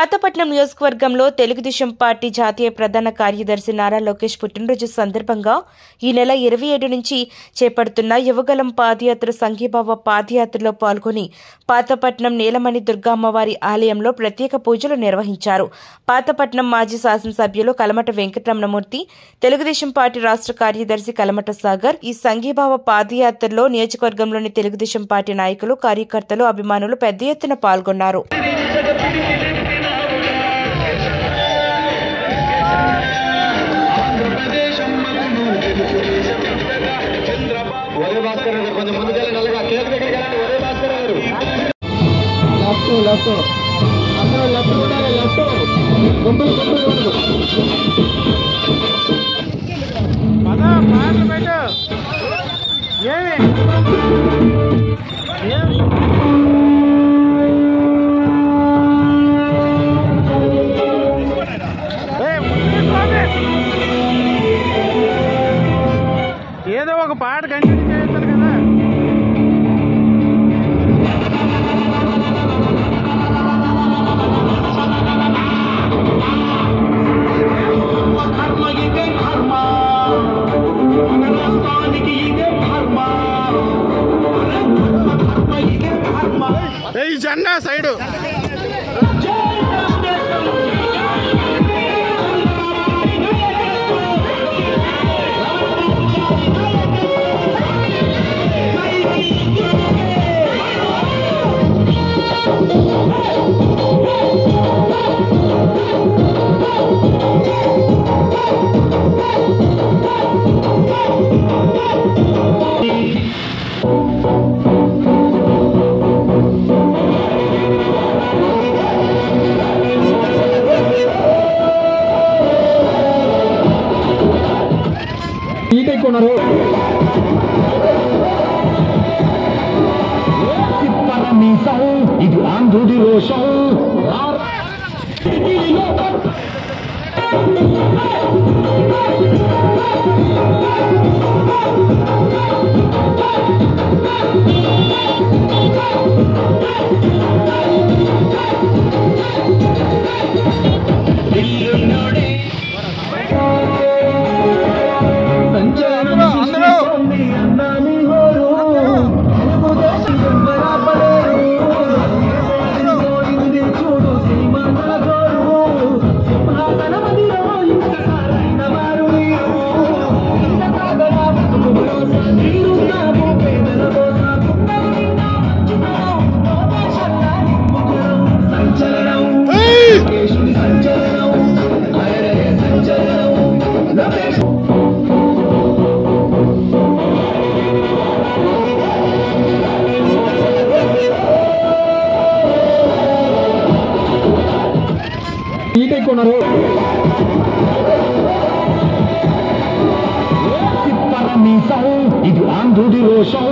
పాతపట్నం నియోజకవర్గంలో తెలుగుదేశం పార్టీ జాతీయ ప్రధాన కార్యదర్శి నారా లోకేష్ పుట్టినరోజు సందర్భంగా ఈ నెల ఇరవై ఏడు నుంచి చేపడుతున్న యువగలం పాదయాత్ర సంఘీభావ పాదయాత్రలో పాల్గొని పాతపట్నం నీలమణి దుర్గామ్మవారి ఆలయంలో ప్రత్యేక పూజలు నిర్వహించారు పాతపట్నం మాజీ శాసనసభ్యులు కలమట వెంకటరమణమూర్తి తెలుగుదేశం పార్టీ రాష్ట్ర కార్యదర్శి కలమట సాగర్ ఈ సంఘీభావ పాదయాత్రలో నియోజకవర్గంలోని తెలుగుదేశం పార్టీ నాయకులు కార్యకర్తలు అభిమానులు పెద్ద ఎత్తున పాల్గొన్నారు ఒరే భాస్కర్ గారు కొంచెం ముందుకెళ్ళి నల్లగా కేక్ దగ్గరికి వెళ్ళండి ఒరే భాస్కర్ గారు లెఫ్ట్ లెఫ్ట్ అందరూ లెఫ్ట్ ఉండాలి లెఫ్ట్ గుంపులు గుంపులు ఉండదు పద పాటలు పెట్టు ఏమి ఏమి ఏయ్, ముందుకు పోతే. ఏదో ఒక పాట కంటిన్యూ చేస్తారు కదా కర్మ ఇదే కర్మ మన రాష్ట్రానికి ఇదే కర్మ కర్మ ఇదే కర్మ ఈ జెండా సైడు ఈట ఎక్కున్నారు మీసం ఇది ఆంధ్రుడి రోషం అందరూ అందరూ సంచలనం కేశుని సంచలనం ఆయన సంచలనం లోకేష్ ఈట ఎక్కున్నారు మీసం ఇది ఆంధ్రుడి రోషం